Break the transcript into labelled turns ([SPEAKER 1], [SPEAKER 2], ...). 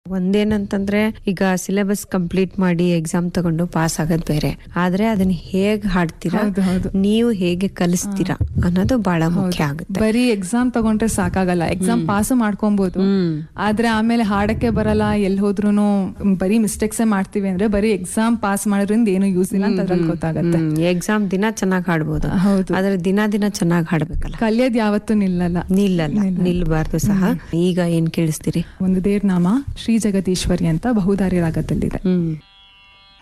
[SPEAKER 1] ಒಂದೇನಂತಂದ್ರೆ ಈಗ syllabus complete ಮಾಡಿ exam ತಗೊಂಡು ಪಾಸ್ ಆಗೋದ್ ಬೇರೆ ಆದ್ರೆ ಅದನ್ನ ಹೇಗ್ ಹಾಡ್ತೀರಾ
[SPEAKER 2] ಹೌದು, ಹೌದು.
[SPEAKER 1] ನೀವು ಹೇಗೆ ಕಲಿಸ್ತೀರಾ ಅನ್ನೋದು ಬಹಳ ಮುಖ್ಯ ಆಗುತ್ತೆ
[SPEAKER 2] ಬರೀ ಎಕ್ಸಾಮ್ ತಗೊಂಡ್ರೆ ಸಾಕಾಗಲ್ಲ ಎಕ್ಸಾಮ್ ಪಾಸ್ ಮಾಡ್ಕೊಬಹುದು
[SPEAKER 1] ಹ್ಮ್.
[SPEAKER 2] ಆದ್ರೆ ಆಮೇಲೆ ಹಾಡಕ್ಕೆ ಬರಲ್ಲ ಎಲ್ಲಿ ಹೋದ್ರುನು ಬರೀ ಮಿಸ್ಟೇಕ್ಸೇ ಮಾಡ್ತೀವಿ ಅಂದ್ರೆ ಬರೀ ಎಕ್ಸಾಮ್ ಪಾಸ್ ಮಾಡೋದ್ರಿಂದ ಏನು ಯೂಸ್ ಇಲ್ಲ ಅಂತ ಅದ್ರಲ್ಲಿ ಗೊತ್ತಾಗತ್ತೆ
[SPEAKER 1] ಎಕ್ಸಾಮ್ ದಿನ ಚೆನ್ನಾಗ್ ಹಾಡ್ಬೋದು
[SPEAKER 2] ಹೌದು
[SPEAKER 1] ಆದ್ರೆ ದಿನ ದಿನ ಚೆನ್ನಾಗ್ ಹಾಡ್ಬೇಕಲ್ಲ
[SPEAKER 2] ಕಲಿಯೋದ್ ಯಾವತ್ತೂ ನಿಲ್ಲಲ್ಲ
[SPEAKER 1] ನಿಲ್ಲಲ್ಲ ನಿಲ್ಬಾರ್ದು ಸಹ ಈಗ ಏನ್ ಕೇಳಿಸ್ತೀರಿ
[SPEAKER 2] ಒಂದು ದೇವ್ರ ನಾಮ ಶ್ರೀ ಜಗದೀಶ್ವರಿ ಅಂತ ಬಹುದಾರಿ ರಾಗದಲ್ಲಿದೆ
[SPEAKER 1] ಹ್ಮ್